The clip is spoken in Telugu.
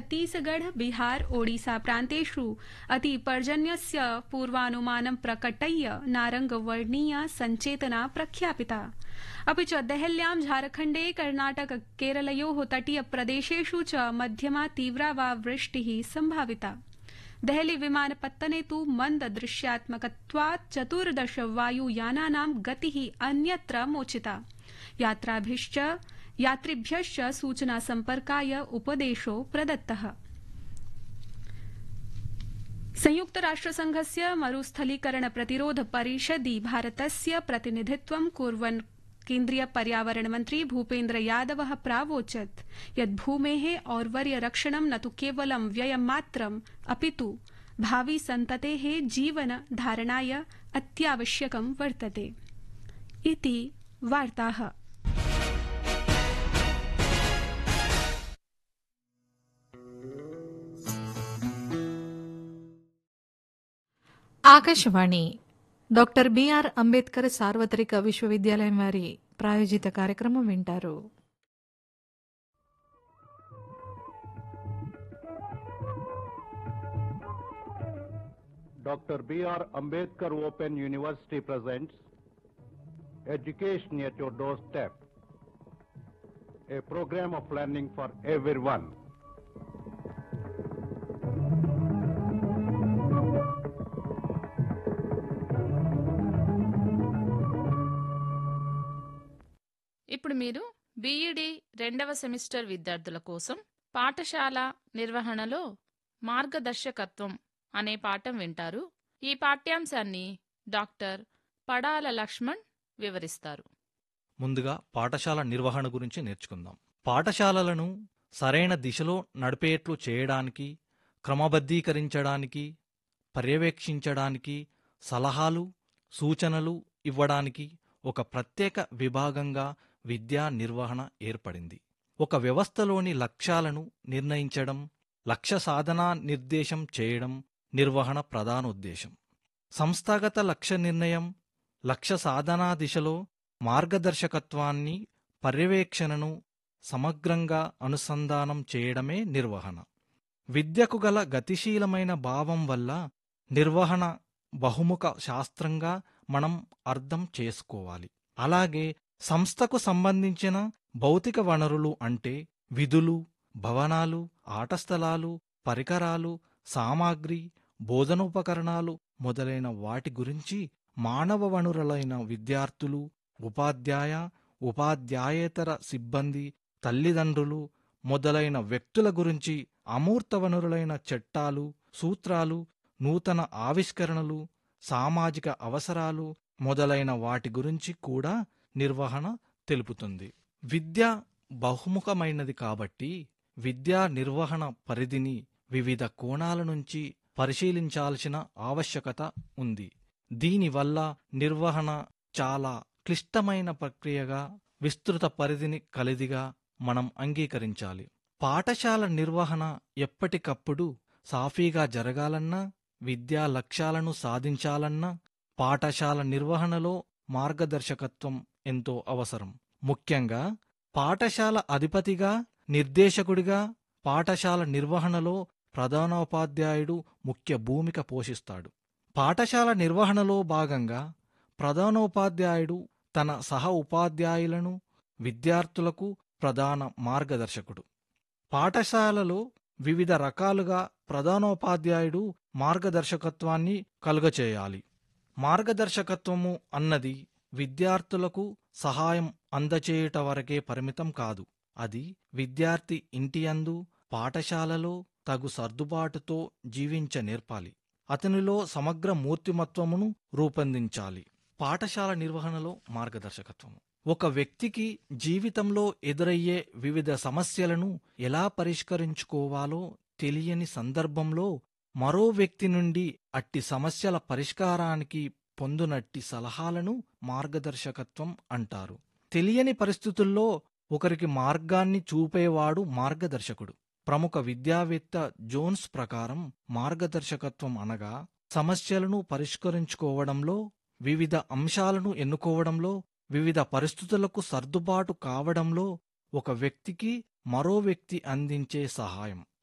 छत्तीसगढ़ बिहार ओडिशा प्रान्तेषु अतिपर्जन्यस्य पूर्वानुमानं प्रकटय्य नारंगवर्णीया सञ्चेतना प्रख्यापिता अपि च देहल्यां झारखण्डे कर्णाटक केरलयो तटीयप्रदेशेषु च मध्यमा तीव्रा वा वृष्टि संभाविता देहली विमानपत्तने तु मन्द दृश्यात्मकत्वात् चतुर्दश वायुयानानां गति अन्यत्र मोचिता यात्राभिश्च यात्रिभ्यश्च सूचना सम्पर्काय उपदेशो प्रदत्त संयुक्तराष्ट्रसंघस्य मरुस्थलीकरण प्रतिरोध परिषदि भारतस्य प्रतिनिधित्वं कुर्वन् केन्द्रीय पर्यावरण मन्त्री भूपेन्द्र यादव प्रावोचत् यत् भूमे और्वर्यरक्षणं न तु केवलं व्ययमात्रम् अपितु भावि सन्तते जीवन धारणाय अत्यावश्यकं वर्तते इति वार्ताः ఆకాశవాణి డాక్టర్ బిఆర్ అంబేద్కర్ సార్వత్రిక విశ్వవిద్యాలయం వారి ప్రాయోజిత కార్యక్రమం వింటారు Dr. B.R. Ambedkar Open University presents Education at Your Doorstep, a program of learning for everyone. ఇప్పుడు మీరు బీఈడి రెండవ సెమిస్టర్ విద్యార్థుల కోసం పాఠశాల నిర్వహణలో మార్గదర్శకత్వం అనే పాఠం వింటారు ఈ పాఠ్యాంశాన్ని డాక్టర్ పడాల లక్ష్మణ్ వివరిస్తారు ముందుగా పాఠశాల నిర్వహణ గురించి నేర్చుకుందాం పాఠశాలలను సరైన దిశలో నడిపేట్లు చేయడానికి క్రమబద్ధీకరించడానికి పర్యవేక్షించడానికి సలహాలు సూచనలు ఇవ్వడానికి ఒక ప్రత్యేక విభాగంగా విద్యా నిర్వహణ ఏర్పడింది ఒక వ్యవస్థలోని లక్ష్యాలను నిర్ణయించడం లక్ష్య సాధనా నిర్దేశం చేయడం నిర్వహణ ప్రధానోద్దేశం సంస్థాగత లక్ష్య నిర్ణయం లక్ష్య సాధనా దిశలో మార్గదర్శకత్వాన్ని పర్యవేక్షణను సమగ్రంగా అనుసంధానం చేయడమే నిర్వహణ విద్యకు గల గతిశీలమైన భావం వల్ల నిర్వహణ బహుముఖ శాస్త్రంగా మనం అర్థం చేసుకోవాలి అలాగే సంస్థకు సంబంధించిన భౌతిక వనరులు అంటే విధులు భవనాలు ఆట స్థలాలు పరికరాలు సామాగ్రి బోధనోపకరణాలు మొదలైన వాటి గురించి మానవ వనరులైన విద్యార్థులు ఉపాధ్యాయ ఉపాధ్యాయేతర సిబ్బంది తల్లిదండ్రులు మొదలైన వ్యక్తుల గురించి అమూర్త వనరులైన చట్టాలు సూత్రాలు నూతన ఆవిష్కరణలు సామాజిక అవసరాలు మొదలైన వాటి గురించి కూడా నిర్వహణ తెలుపుతుంది విద్య బహుముఖమైనది కాబట్టి విద్యా నిర్వహణ పరిధిని వివిధ కోణాల నుంచి పరిశీలించాల్సిన ఆవశ్యకత ఉంది దీనివల్ల నిర్వహణ చాలా క్లిష్టమైన ప్రక్రియగా విస్తృత పరిధిని కలిదిగా మనం అంగీకరించాలి పాఠశాల నిర్వహణ ఎప్పటికప్పుడు సాఫీగా జరగాలన్నా విద్యా లక్ష్యాలను సాధించాలన్నా పాఠశాల నిర్వహణలో మార్గదర్శకత్వం ఎంతో అవసరం ముఖ్యంగా పాఠశాల అధిపతిగా నిర్దేశకుడిగా పాఠశాల నిర్వహణలో ప్రధానోపాధ్యాయుడు ముఖ్య భూమిక పోషిస్తాడు పాఠశాల నిర్వహణలో భాగంగా ప్రధానోపాధ్యాయుడు తన సహ ఉపాధ్యాయులను విద్యార్థులకు ప్రధాన మార్గదర్శకుడు పాఠశాలలో వివిధ రకాలుగా ప్రధానోపాధ్యాయుడు మార్గదర్శకత్వాన్ని కలుగచేయాలి మార్గదర్శకత్వము అన్నది విద్యార్థులకు సహాయం అందచేయుట వరకే పరిమితం కాదు అది విద్యార్థి ఇంటియందు పాఠశాలలో తగు సర్దుబాటుతో జీవించ నేర్పాలి అతనిలో సమగ్ర మూర్తిమత్వమును రూపొందించాలి పాఠశాల నిర్వహణలో మార్గదర్శకత్వము ఒక వ్యక్తికి జీవితంలో ఎదురయ్యే వివిధ సమస్యలను ఎలా పరిష్కరించుకోవాలో తెలియని సందర్భంలో మరో వ్యక్తి నుండి అట్టి సమస్యల పరిష్కారానికి పొందునట్టి సలహాలను మార్గదర్శకత్వం అంటారు తెలియని పరిస్థితుల్లో ఒకరికి మార్గాన్ని చూపేవాడు మార్గదర్శకుడు ప్రముఖ విద్యావేత్త జోన్స్ ప్రకారం మార్గదర్శకత్వం అనగా సమస్యలను పరిష్కరించుకోవడంలో వివిధ అంశాలను ఎన్నుకోవడంలో వివిధ పరిస్థితులకు సర్దుబాటు కావడంలో ఒక వ్యక్తికి మరో వ్యక్తి అందించే సహాయం